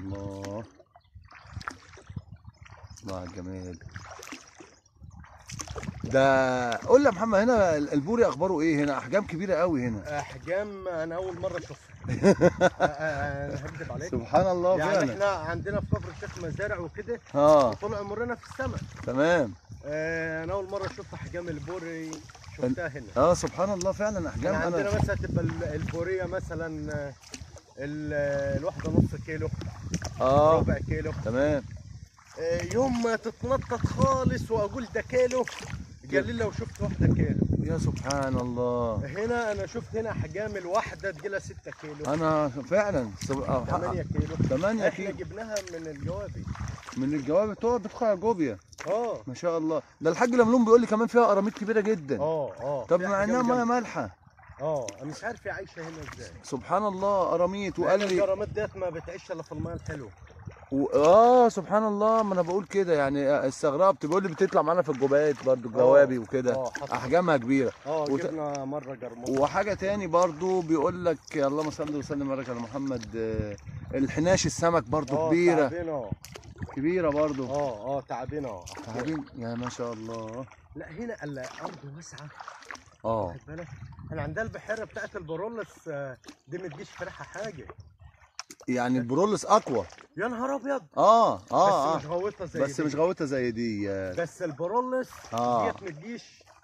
الله الله على الجمال ده قول لي يا محمد هنا البوري اخباره ايه هنا احجام كبيره قوي هنا احجام انا اول مره اشوفها آه، آه، انا هكذب عليك سبحان الله يعني فعلا احنا عندنا في كفر الشيخ مزارع وكده اه طول عمرنا في السماء تمام آه، انا اول مره اشوف احجام البوري شفتها هنا اه سبحان الله فعلا احجام يعني عندنا انا مثلا تبقى ال- البوريه مثلا آه، ال- الواحده نص كيلو اه ربع كيلو تمام آه، يوم ما تتنطط خالص واقول ده كيلو قال لو شفت واحده كيلو يا سبحان الله هنا انا شفت هنا احجام الواحده تجيلها 6 كيلو انا فعلا سب... آه، 8 كيلو 8 احنا كيلو جبناها من الجوابي من الجواب بتوع بتوع جوبيا اه ما شاء الله ده الحاج لملوم بيقول لي كمان فيها قراميط كبيره جدا اه اه طب في مع انها أحجام ميه جامدة. مالحه اه انا مش عارف هي عايشه هنا ازاي سبحان الله قراميط وقال وقال لي الجرامات ديت ما بتعيش الا في الميه الحلوه و... اه سبحان الله ما انا بقول كده يعني استغربت بيقول لي بتطلع معانا في الجوبات برضو الجوابي وكده اه حصل. احجامها كبيره اه وت- جبنا مره جرموط وحاجه تاني برضو بيقول لك اللهم صل وسلم وبارك على محمد آه، الحناش السمك برضو اه كبيره تعبين اه كبيره برضو اه اه تعبين اه تعبين يا ما شاء الله لا هنا الارض واسعه اه واخد بالك احنا عندنا البحيره بتاعت البرولس آه، دي ما تجيش في ريحه حاجه يعني البرولس اقوى يا نهار ابيض اه بس اه مش اه غويطه زي بس دي. مش غويطه زي دي آه. بس البرولس آه. ديت ما تجيش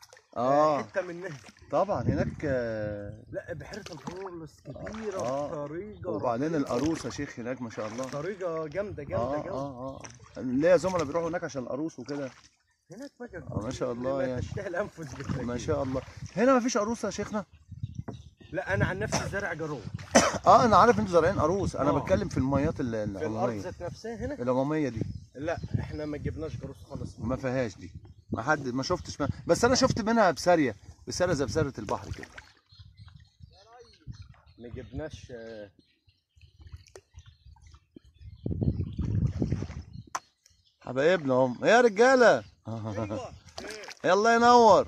اه حته منها طبعا هناك آه، لا بحيره البرولس كبيره آه. بطريقه وبعدين رهيبة. القاروص يا شيخ هناك ما شاء الله طريقه جامده جامده اه جامده اه اه ليا زملاء بيروحوا هناك عشان القاروص وكده هناك بقى آه، ما شاء الله ما يعني. تشتهي الانفس بتلاقيه ما شاء الله هنا ما فيش قاروص يا شيخنا لا انا عن نفسي زارع جارون اه انا عارف انتوا زارعين قاروص انا آه. بتكلم في الميات ال- في الارض العموميه ذات نفسها هنا العموميه دي لا احنا ما جبناش جاروس خالص ما فيهاش دي ما حد ما شفتش ما بس انا شفت منها بساريه بساريه زي بساره البحر كده ما جبناش آه، حبايبنا هم يا رجاله يلا ينور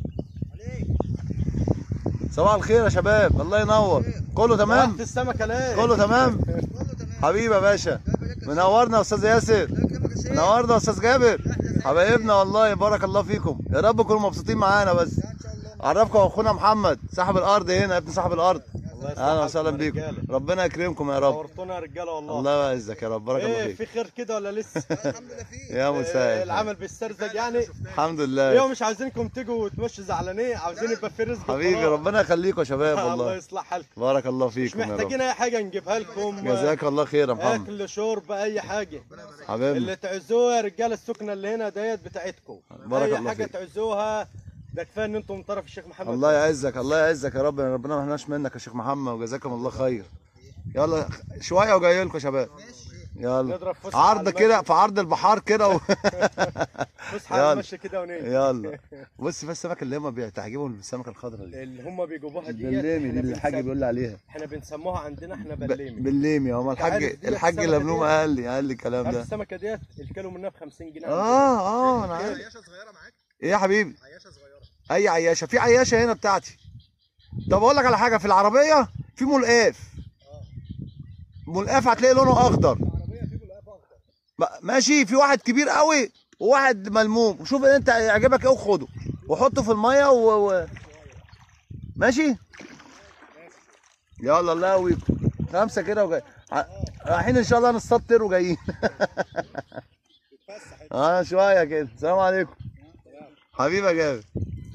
صباح الخير يا شباب الله ينور كله تمام رحت السمكه ليه كله تمام حبيبي يا باشا منورنا يا استاذ ياسر منورنا يا استاذ جابر حبايبنا والله بارك الله فيكم يا رب تكونوا مبسوطين معانا بس اعرفكم اخونا محمد صاحب الارض هنا ابن صاحب الارض الله يصلح اهلا حالكم وسهلا يا بيكم رجالة. ربنا يكرمكم يا رب نورتونا يا رجاله والله الله يعزك يا رب بارك الله ايه فيك في خير كده ولا لسه الحمد لله فيه يا آه، مساعد العمل بيسترزق يعني الحمد اليوم لله مش عايزينكم تيجوا وتمشوا زعلانين عاوزين يبقى في رزق حبيبي وخلاص. ربنا يخليكم يا شباب الله والله يصلح حالكم بارك الله مش فيكم يا محتاجين رب اي حاجه نجيبها لكم جزاك الله خير يا محمد اكل شرب اي حاجه حبيبنا اللي تعزوها يا رجاله السكنه اللي هنا ديت بتاعتكم بارك اي الله حاجه فيك. تعزوها ده كفايه ان انتم من طرف الشيخ محمد الله يعزك الله يعزك يا رب ربنا ما يحرمناش منك يا شيخ محمد وجزاكم الله خير يلا شويه وجاي لكم يا شباب يلا نضرب فسحه على عرض كده في عرض البحار كده و... فسحه يلا. على المشي كده ونيجي يلا بص في السمك اللي هم بتعجبهم السمكه الخضراء دي اللي هم بيجيبوها ديت بالليمي احنا دي اللي الحاج بنسم- بيقول لي عليها احنا بنسموها عندنا احنا ب- بليمي بالليمي هو عارف الحاج دي الحاج السمكة لملوم دي؟ قال لي قال لي الكلام عارف ده السمكه ديت الكيلو منها ب 50 جنيه اه اه انا عارف عياشه صغيره معاك ايه يا حبيبي عياشه صغيره اي عياشه في عياشه هنا بتاعتي طب اقول لك على حاجه في العربيه في ملقاف ملقاف هتلاقي لونه اخضر العربيه في ملقاف اخضر بقى ماشي في واحد كبير قوي وواحد ملموم وشوف انت يعجبك ايه وخده وحطه في الميه و... و... ماشي يلا الله يقويكم خمسه كده وجاي ع- رايحين ان شاء الله نصطاد طير وجايين بتفسح اه شويه كده السلام عليكم حبيبي يا جابر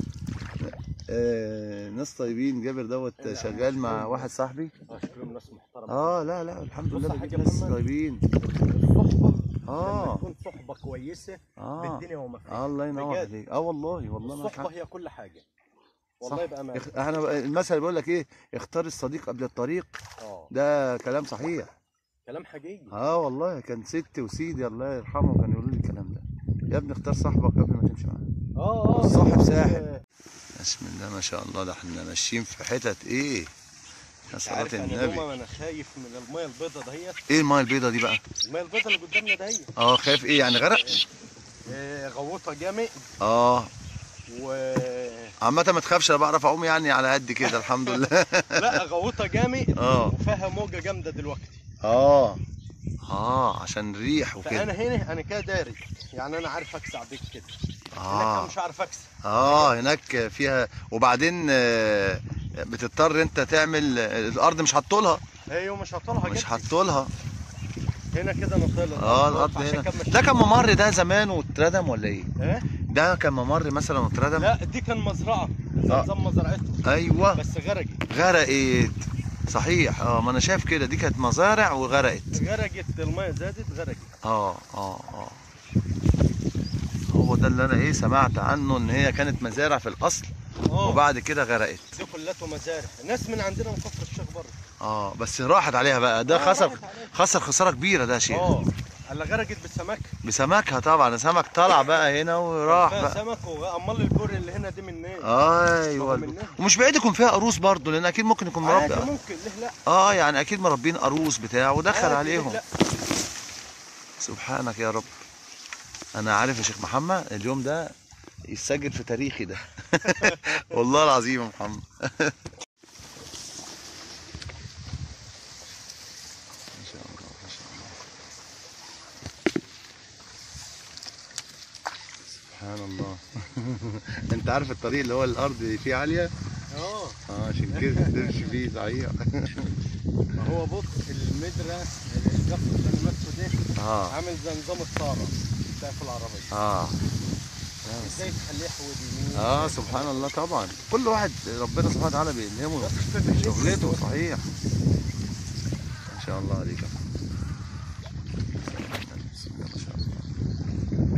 آه ناس طيبين جابر دوت شغال مع واحد صاحبي اشكرهم ناس محترمه اه لا لا الحمد بص لله يا بيجيب حاج ناس محمد. طيبين الصحبه آه. لما تكون صحبه كويسه اه بالدنيا وما فيها الله ينور بجد. عليك اه والله والله معاك الصحبه حق هي كل حاجه صح. والله بامانه اخ- احنا بقى- المثل بيقول لك ايه اختار الصديق قبل الطريق اه ده كلام صحيح كلام حقيقي اه والله كان ستي وسيدي الله يرحمه كانوا يقولوا لي الكلام ده يا ابني اختار صاحبك قبل ما تمشي معاه اه اه والصاحب ساحب. آه، بسم الله ما شاء الله ده احنا ماشيين في حتت ايه يا صلاة عارف انا النبي دوما انا خايف من الميه البيضاء دهيت ايه المايه البيضه دي بقى الميه البيضاء اللي قدامنا دهيت اه خايف ايه يعني غرق آه، غوطه جامد اه و عامة ما تخافش انا بعرف اعوم يعني على قد كده الحمد لله لا غوطه جامد اه وفيها موجه جامده دلوقتي اه اه عشان الريح فانا وكده هنا انا كده داري يعني انا عارف اكسع بيك كده هناك اه أنا مش عارف اكسع اه هناك فيها وبعدين آه، بتضطر انت تعمل الارض مش هتطولها هي مش هطولها مش جدا هتطولها هنا كده نطولها اه الارض هنا ده كان ممر ده زمان واتردم ولا ايه ايه ده كان ممر مثلا واتردم لا دي كان مزرعه آه. نظام مزرعته ايوه بس غرقت غرقت صحيح اه ما انا شايف كده دي كانت مزارع وغرقت غرقت الميه زادت غرقت اه اه اه هو ده اللي انا ايه سمعت عنه ان هي كانت مزارع في الاصل اه وبعد كده غرقت دي كلته مزارع ناس من عندنا من كفر الشيخ بره اه بس راحت عليها بقى ده آه، خسر راحت عليها. خسر خساره كبيره ده يا شيخ اه الا غرقت بالسمك بسمكها طبعا السمك طلع بقى هنا وراح فيها بقى سمك وغ- امال البور اللي هنا دي منين ايوه طبعا منها. ومش بعيد يكون فيها قروس برضه لان اكيد ممكن يكون عادي مربي ممكن ليه لا اه يعني اكيد مربين قروس بتاع ودخل عادي، ليه عليهم لا سبحانك يا رب انا عارف يا شيخ محمد اليوم ده يتسجل في تاريخي ده والله العظيم يا محمد ما شاء الله ما شاء الله سبحان الله انت عارف الطريق اللي هو الارض فيه عاليه اه اه عشان كده تمشي فيه صحيح ما هو بص المدرة الجف اللي انا ماسكه ده اه عامل زي نظام الطارة بتاع في العربية اه ازاي تخليه يحود يمين اه سبحان الله طبعا كل واحد ربنا سبحانه وتعالى بيلهمه شغلته صحيح ما شاء الله عليك يا محمد. بسم الله ما شاء الله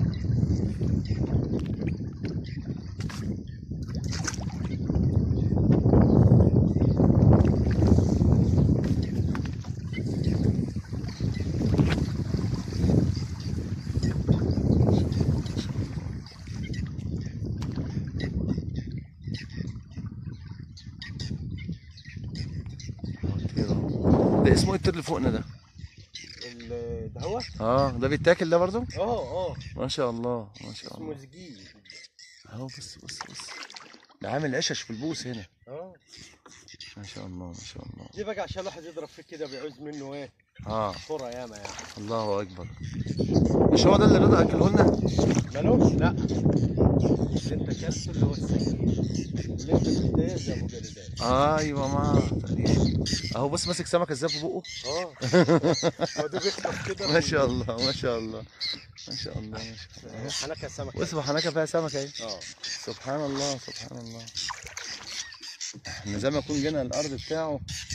كده. ده اسمه ايه التر اللي فوقنا ده؟ ال- ده هو اه ده بيتاكل ده برضه؟ اه اه ما شاء الله ما شاء اسمه الله زجيج اهو بص بص بص ده عامل عشش في البوس هنا اه ما شاء الله ما شاء الله دي بقى عشان الواحد يضرب فيه كده بيعوز منه ايه اه كرة ياما يعني الله اكبر مش هو ده اللي رضا اكله لنا مالوش لا اللي انت كلته اللي هو السجن اللي انت بتضايق زي ابو جلدان ايوه ما تقريبا اهو بص ماسك سمكه ازاي في بقه اه هو ده بيخطف كده ما شاء الله ما شاء الله ما شاء الله ما شاء الله حنكه سمك بص حنكه فيها سمكه اهي اه سبحان الله سبحان الله احنا زي ما يكون جينا الارض بتاعه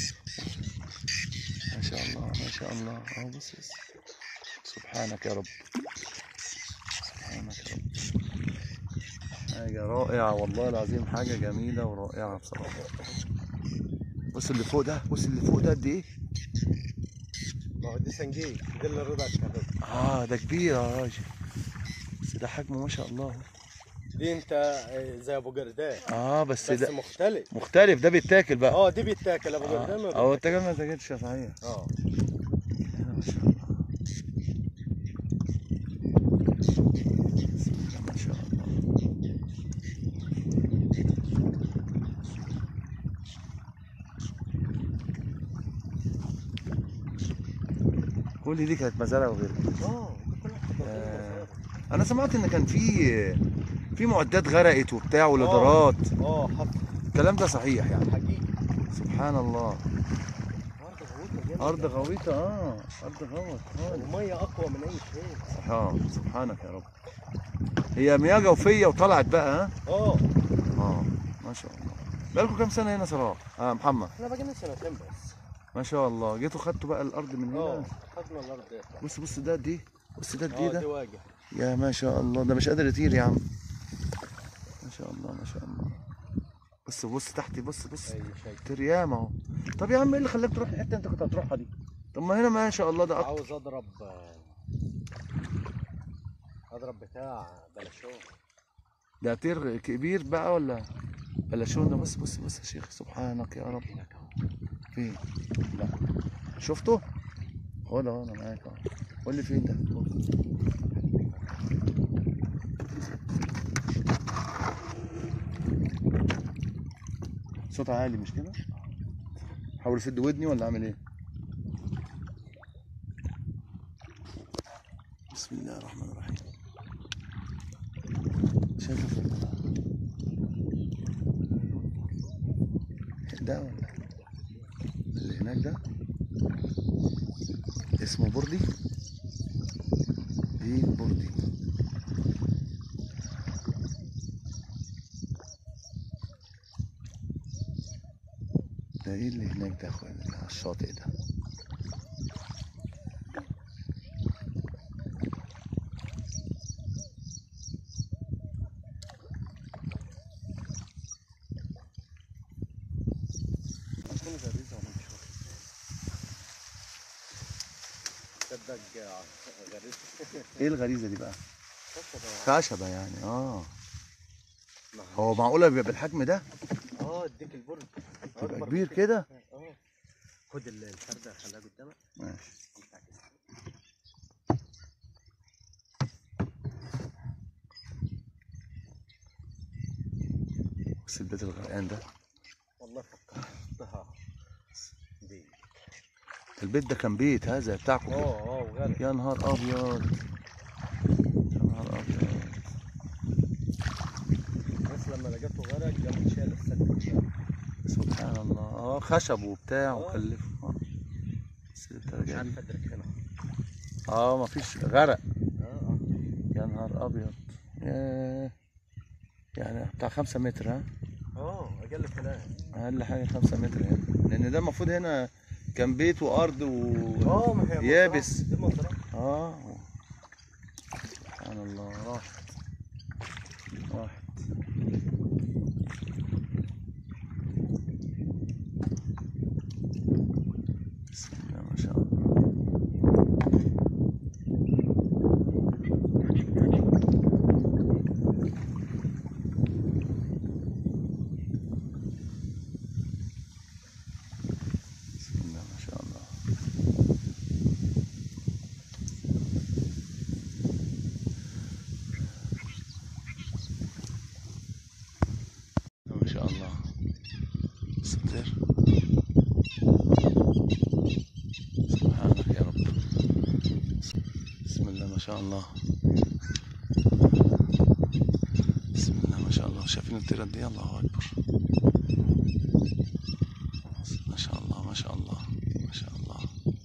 ما شاء الله ما شاء الله اهو بص بص سبحانك يا رب سبحانك يا رب حاجة رائعة والله العظيم حاجة جميلة ورائعة بصراحة بص اللي فوق ده بص اللي فوق ده قد ايه ما هو دي سنجيل ده اللي رضا اشتغل اه ده كبير يا راجل بس ده حجمه ما شاء الله دي انت آه، زي ابو جردان اه بس بس ده مختلف مختلف ده بيتاكل بقى اه دي بيتاكل ابو جردان اه ما هو بيتاكل. التاكل ما تاكلش صحيح اه ما شاء الله بسم الله ما شاء الله كل دي كانت مزارع وغيرها اه دي كلها بتبقى آه. انا سمعت ان كان في في معدات غرقت وبتاع ولادرات اه حط الكلام ده صحيح يعني حقيقي سبحان الله ارض غويطه جدا ارض غويطه اه ارض غوط خالص الميه اقوى من اي شيء سبحان سبحانك يا رب هي مياه جوفيه وطلعت بقى ها اه اه ما شاء الله بقالكم كام سنه هنا صلاح اه محمد احنا بقينا سنتين بس ما شاء الله جيتوا خدتوا بقى الارض من اه هنا خدنا الارض دي بص بص ده دي بص ده اه دي دي ده واجهه يا ما شاء الله ده مش قادر يطير يا عم ما شاء الله ما شاء الله بص بص تحتي بص بص اي شيء تريام اهو طب يا عم ايه اللي خلاك تروح الحته انت كنت هتروحها دي طب ما هنا ما شاء الله ده أكتر. عاوز اضرب آه، اضرب بتاع بلاشون ده طير كبير بقى ولا بلاشون ده بص بص بص يا شيخ سبحانك يا رب فين لا شفته خد اهو انا معاك اهو قول لي فين ده صوت عالي مش كده حاول اسد ودني ولا اعمل ايه بسم الله الرحمن الرحيم شايفه فين ده؟ ده ولا اللي هناك ده اسمه بردي دي بردي ده ايه اللي هناك ده يا اخويا اللي على الشاطئ ده تصدق غريب ايه الغريزه دي بقى خشبة. خشبه يعني اه هو معقوله بيبقى بالحجم ده اه اديك البرد يبقى أكبر كبير من كده اه خد ال- الفردة خليها قدامك ماشي بس البيت الغرقان ده والله فكرتها دي البيت ده كان بيت ها زي بتاعكم كده. اه اه وغالي يا نهار ابيض يا نهار ابيض بس لما لقيته غرق قام شال السد سبحان الله اه خشب وبتاع آه. وكلفه آه. بس مش الدرجة دي عارف ادرك هنا اه مفيش غرق اه اه يا نهار ابيض ياه يعني بتاع خمسة متر ها اه اقل كلام اقل حاجة خمسة متر هنا لان ده المفروض هنا كان بيت وارض و اه ما هي مزرعة. يابس. دي مزرعة اه سبحان الله راحت راحت بسم الله ما شاء الله بسم الله ما شاء الله ما شاء الله ستر سبحانك يا رب بسم الله ما شاء الله بسم الله ما شاء الله شايفين التيرات دي الله اكبر ما شاء الله ما شاء الله ما شاء الله